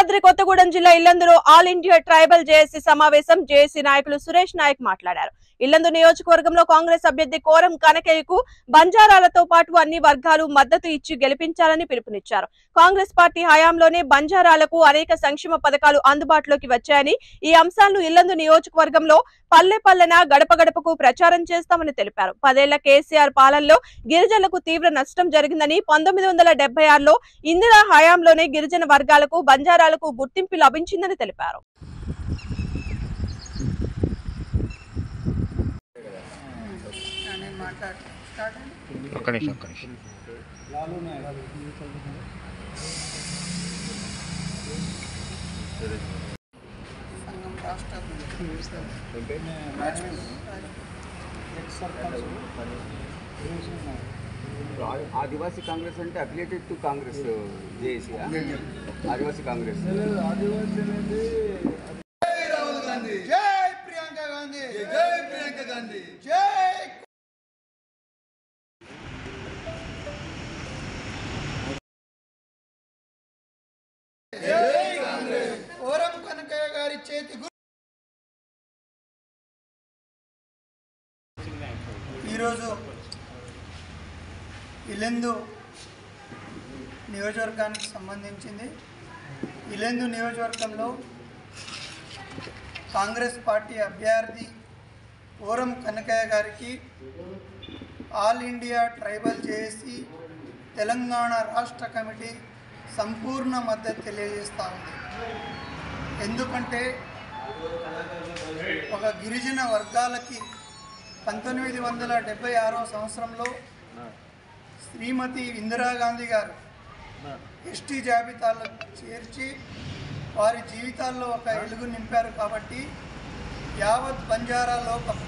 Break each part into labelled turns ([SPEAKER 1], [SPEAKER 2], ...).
[SPEAKER 1] భద్రాద్రి కొత్తగూడెం జిల్లా ఇల్లందులో all India tribal JAC సమావేశం జేఏసీ నాయకులు సురేష్ నాయక్ మాట్లాడారు ఇల్లందు నియోజకవర్గంలో కాంగ్రెస్ అభ్యర్థి కోరం కనకయ్యకు బంజారాలతో పాటు అన్ని వర్గాలు మద్దతు ఇచ్చి గెలిపించాలని పిలుపునిచ్చారు కాంగ్రెస్ పార్టీ హయాంలోనే బంజారాలకు అనేక సంక్షేమ పథకాలు అందుబాటులోకి వచ్చాయని ఈ అంశాలను ఇల్లందు నియోజకవర్గంలో పల్లె పల్లెన గడప గడపకు ప్రచారం చేస్తామని తెలిపారు పదేళ్ల కేసీఆర్ పాలనలో గిరిజనులకు తీవ్ర నష్టం జరిగిందని పంతొమ్మిది వందల డెబ్బై ఆరులో ఇందిరా హయాంలోనే గిరిజన వర్గాలకు బంజారాలకు గుర్తింపు లభించిందని తెలిపారు
[SPEAKER 2] నేను మాట్లాడు స్టార్ట్ అండి
[SPEAKER 3] ఒక్క నిమిషం ఒక్క నిమిషం
[SPEAKER 2] సంఘం రాష్ట్ర
[SPEAKER 4] ఆ- ఆదివాసీ కాంగ్రెస్ అంటే affiliated to Congress JAC Adivasi Congress
[SPEAKER 2] జై ప్రియాంక గాంధీ జై ప్రియాంక గాంధీ జై జై కాంగ్రెస్ ఓరం కనకయ్య గారి చేతి గు- ఈరోజు ఇలెందు నియోజకవర్గానికి సంబంధించింది ఇలెందు నియోజకవర్గంలో కాంగ్రెస్ పార్టీ అభ్యర్థి ఓరం కనకయ్య గారికి all India tribal JAC Telangana రాష్ట్ర కమిటీ సంపూర్ణ మద్దతు తెలియజేస్తూ ఉంది ఎందుకంటే ఒక గిరిజన వర్గాలకి పంతొమ్మిది వందల డెబ్బై ఆరో సంవత్సరంలో శ్రీమతి ఇందిరాగాంధీ గారు ఎస్టీ జాబితాలో చేర్చి వారి జీవితాల్లో ఒక వెలుగు నింపారు కాబట్టి యావత్ బంజారా లోకం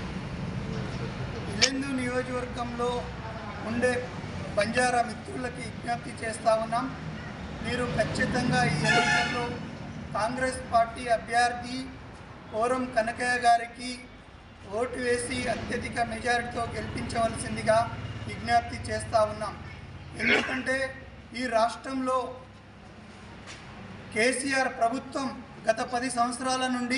[SPEAKER 2] ఇలెందు నియోజకవర్గంలో ఉండే బంజారా మిత్రులకి విజ్ఞప్తి చేస్తా ఉన్నాం మీరు ఖచ్చితంగా ఈ ఎన్నికల్లో కాంగ్రెస్ పార్టీ అభ్యర్థి కోరం కనకయ్య గారికి ఓటు వేసి అత్యధిక మెజారిటీతో గెలిపించవలసిందిగా విజ్ఞప్తి చేస్తూ ఉన్నాం ఎందుకంటే ఈ రాష్ట్రంలో కేసీఆర్ ప్రభుత్వం గత పది సంవత్సరాల నుండి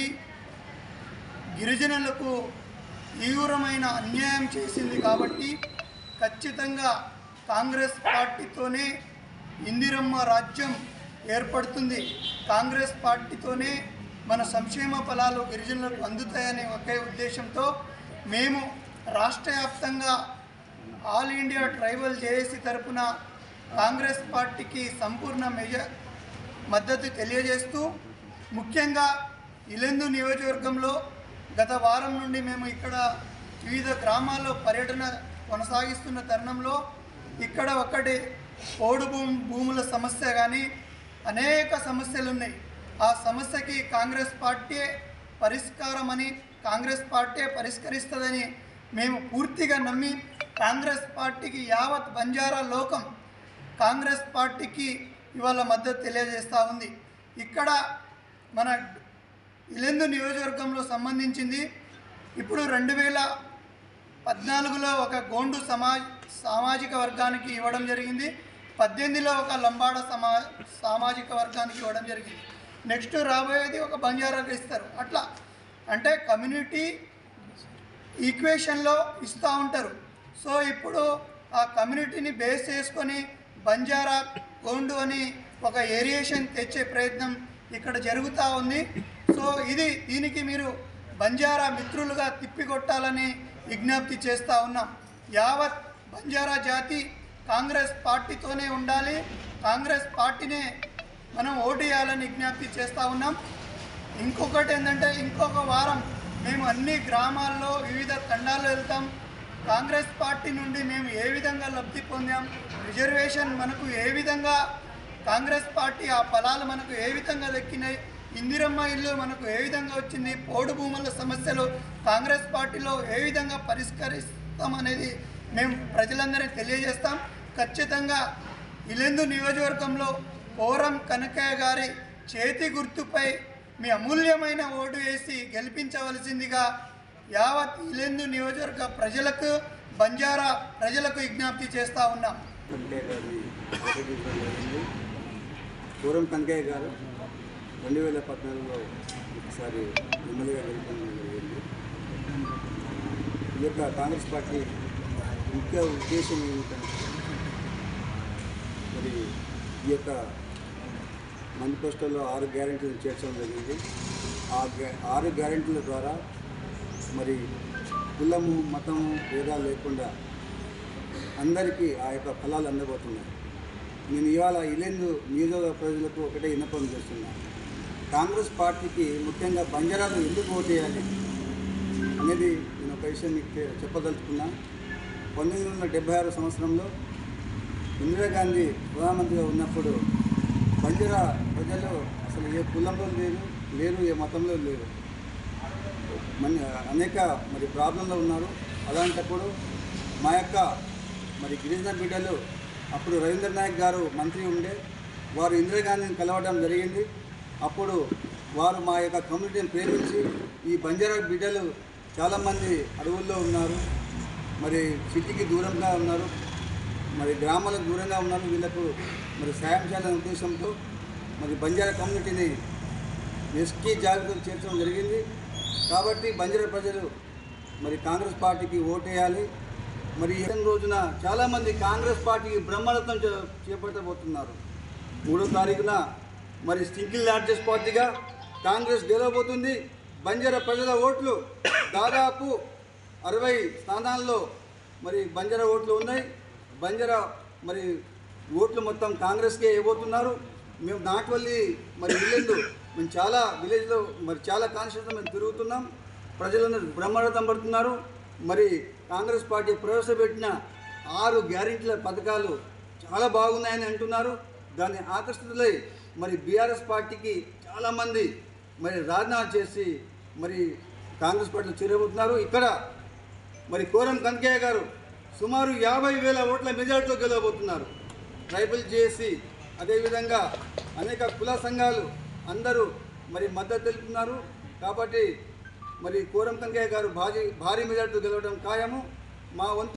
[SPEAKER 2] గిరిజనులకు తీవ్రమైన అన్యాయం చేసింది కాబట్టి ఖచ్చితంగా కాంగ్రెస్ పార్టీతోనే ఇందిరమ్మ రాజ్యం ఏర్పడుతుంది కాంగ్రెస్ పార్టీతోనే మన సంక్షేమ ఫలాలు గిరిజనులకు అందుతాయనే ఒకే ఉద్దేశంతో మేము రాష్ట్ర వ్యాప్తంగా ఆల్ ఇండియా ట్రైబల్ జేఏసీ తరపున కాంగ్రెస్ పార్టీకి సంపూర్ణ మెజ మద్దతు తెలియజేస్తూ ముఖ్యంగా ఇలెందు నియోజకవర్గంలో గత వారం నుండి మేము ఇక్కడ వివిధ గ్రామాల్లో పర్యటన కొనసాగిస్తున్న తరుణంలో ఇక్కడ ఒకటి పోడు భూమి భూముల సమస్య కానీ అనేక సమస్యలు ఉన్నాయి ఆ సమస్యకి కాంగ్రెస్ పార్టీ పరిష్కారం అని కాంగ్రెస్ పార్టీ పరిష్కరిస్తుందని మేము పూర్తిగా నమ్మి కాంగ్రెస్ పార్టీకి యావత్ బంజారా లోకం కాంగ్రెస్ పార్టీకి ఇవాళ మద్దతు తెలియజేస్తూ ఉంది ఇక్కడ మన ఇలెందు నియోజకవర్గంలో సంబంధించింది ఇప్పుడు రెండు వేల పద్నాలుగులో ఒక గోండు సమా సామాజిక వర్గానికి ఇవ్వడం జరిగింది పద్దెనిమిదిలో ఒక లంబాడ సమా సామాజిక వర్గానికి ఇవ్వడం జరిగింది నెక్స్ట్ రాబోయేది ఒక బంజారాకి ఇస్తారు అట్లా అంటే కమ్యూనిటీ ఈక్వేషన్లో ఇస్తూ ఉంటారు సో ఇప్పుడు ఆ కమ్యూనిటీని బేస్ చేసుకొని బంజారా గోండు అని ఒక ఏరియేషన్ తెచ్చే ప్రయత్నం ఇక్కడ జరుగుతూ ఉంది సో ఇది దీనికి మీరు బంజారా మిత్రులుగా తిప్పికొట్టాలని విజ్ఞప్తి చేస్తూ ఉన్నాం యావత్ బంజారా జాతి కాంగ్రెస్ పార్టీతోనే ఉండాలి కాంగ్రెస్ పార్టీనే మనం ఓటు వేయాలని విజ్ఞప్తి చేస్తూ ఉన్నాం ఇంకొకటి ఏంటంటే ఇంకొక వారం మేము అన్ని గ్రామాల్లో వివిధ తండాల్లో వెళ్తాం కాంగ్రెస్ పార్టీ నుండి మేము ఏ విధంగా లబ్ధి పొందాం రిజర్వేషన్ మనకు ఏ విధంగా కాంగ్రెస్ పార్టీ ఆ ఫలాలు మనకు ఏ విధంగా దక్కినాయి ఇందిరమ్మ ఇల్లు మనకు ఏ విధంగా వచ్చింది పోడు భూముల సమస్యలు కాంగ్రెస్ పార్టీలో ఏ విధంగా పరిష్కరిస్తాం అనేది మేము ప్రజలందరినీ తెలియజేస్తాం ఖచ్చితంగా ఇలెందు నియోజకవర్గంలో కోరం కనకయ్య గారి చేతి గుర్తుపై మీ అమూల్యమైన ఓటు వేసి గెలిపించవలసిందిగా యావత్ ఇలెందు నియోజకవర్గ ప్రజలకు బంజారా ప్రజలకు విజ్ఞప్తి చేస్తూ ఉన్నాం
[SPEAKER 5] కనకయ్య గారిని ఓటేయడం జరిగింది పూర్వం కనకయ్య గారు
[SPEAKER 3] రెండు వేల పద్నాలుగులో ఒకసారి ఎమ్మెల్యేగా గెలుపొందడం జరిగింది ఈ యొక్క కాంగ్రెస్ పార్టీ ముఖ్య ఉద్దేశం ఏమిటంటే మరి ఈ యొక్క మేనిఫెస్టోలో ఆరు గ్యారెంటీలు చేర్చడం జరిగింది ఆ గ్యా- ఆరు గ్యారెంటీల ద్వారా మరి కులము మతము భేదాలు లేకుండా అందరికీ ఆ యొక్క ఫలాలు అందబోతున్నాయి నేను ఇవాళ ఇల్లెందు నియోజకవర్గ ప్రజలకు ఒకటే విన్నపం చేస్తున్నాను కాంగ్రెస్ పార్టీకి ముఖ్యంగా బంజారాలు ఎందుకు ఓటేయాలి అనేది నేను ఒక విషయం మీకు చె- చెప్పదలుచుకున్నా పంతొమ్మిది వందల డెబ్బై ఆరు సంవత్సరంలో ఇందిరాగాంధీ ప్రధానమంత్రిగా ఉన్నప్పుడు బంజారా ప్రజలు అసలు ఏ కులంలో లేరు లేరు ఏ మతంలో లేరు మన అనేక మరి ప్రాబ్లంలో ఉన్నారు అలాంటప్పుడు మా యొక్క మరి గిరిజన బిడ్డలు అప్పుడు రవీంద్ర నాయక్ గారు మంత్రి ఉండే వారు ఇందిరాగాంధీని కలవడం జరిగింది అప్పుడు వారు మా యొక్క కమ్యూనిటీని ప్రేమించి ఈ బంజారా బిడ్డలు చాలామంది అడవుల్లో ఉన్నారు మరి సిటీకి దూరంగా ఉన్నారు మరి గ్రామాలకు దూరంగా ఉన్నారు వీళ్ళకు మరి సాయం చేయాలనే ఉద్దేశంతో మరి బంజారా కమ్యూనిటీని ఎస్టీ జాబితాలో చేర్చడం జరిగింది కాబట్టి బంజారా ప్రజలు మరి కాంగ్రెస్ పార్టీకి ఓటేయాలి మరి ఈ రోజున చాలామంది కాంగ్రెస్ పార్టీకి బ్రహ్మరథం చే- చేపట్టబోతున్నారు మూడో తారీఖున మరి సింగిల్ లార్జెస్ట్ పార్టీగా కాంగ్రెస్ గెలవబోతుంది బంజారా ప్రజల ఓట్లు దాదాపు అరవై స్థానాల్లో మరి బంజారా ఓట్లు ఉన్నాయి బంజారా మరి ఓట్లు మొత్తం కాంగ్రెస్కే ఇవ్వబోతున్నారు మేము నాట్వల్లి మరి ఇల్లందు మేము చాలా విలేజ్లో మరి చాలా కాన్స్టిట్యూషన్ మేము తిరుగుతున్నాం ప్రజలందరూ బ్రహ్మరథం పడుతున్నారు మరి కాంగ్రెస్ పార్టీ ప్రవేశపెట్టిన ఆరు గ్యారెంటీల పథకాలు చాలా బాగున్నాయని అంటున్నారు దాన్ని ఆకర్షితులై మరి బీఆర్ఎస్ పార్టీకి చాలామంది మరి రాజీనామా చేసి మరి కాంగ్రెస్ పార్టీలో చేరబోతున్నారు ఇక్కడ మరి కోరం కనకయ్య గారు సుమారు యాభై వేల ఓట్ల మెజార్టీతో గెలవబోతున్నారు ట్రైబల్ జేఏసీ అదేవిధంగా అనేక కుల సంఘాలు అందరూ మరి మద్దతు తెలుపుతున్నారు కాబట్టి మరి కోరం కనకయ్య గారు భారీ భారీ మెజార్టీతో గెలవడం ఖాయము మా వంతు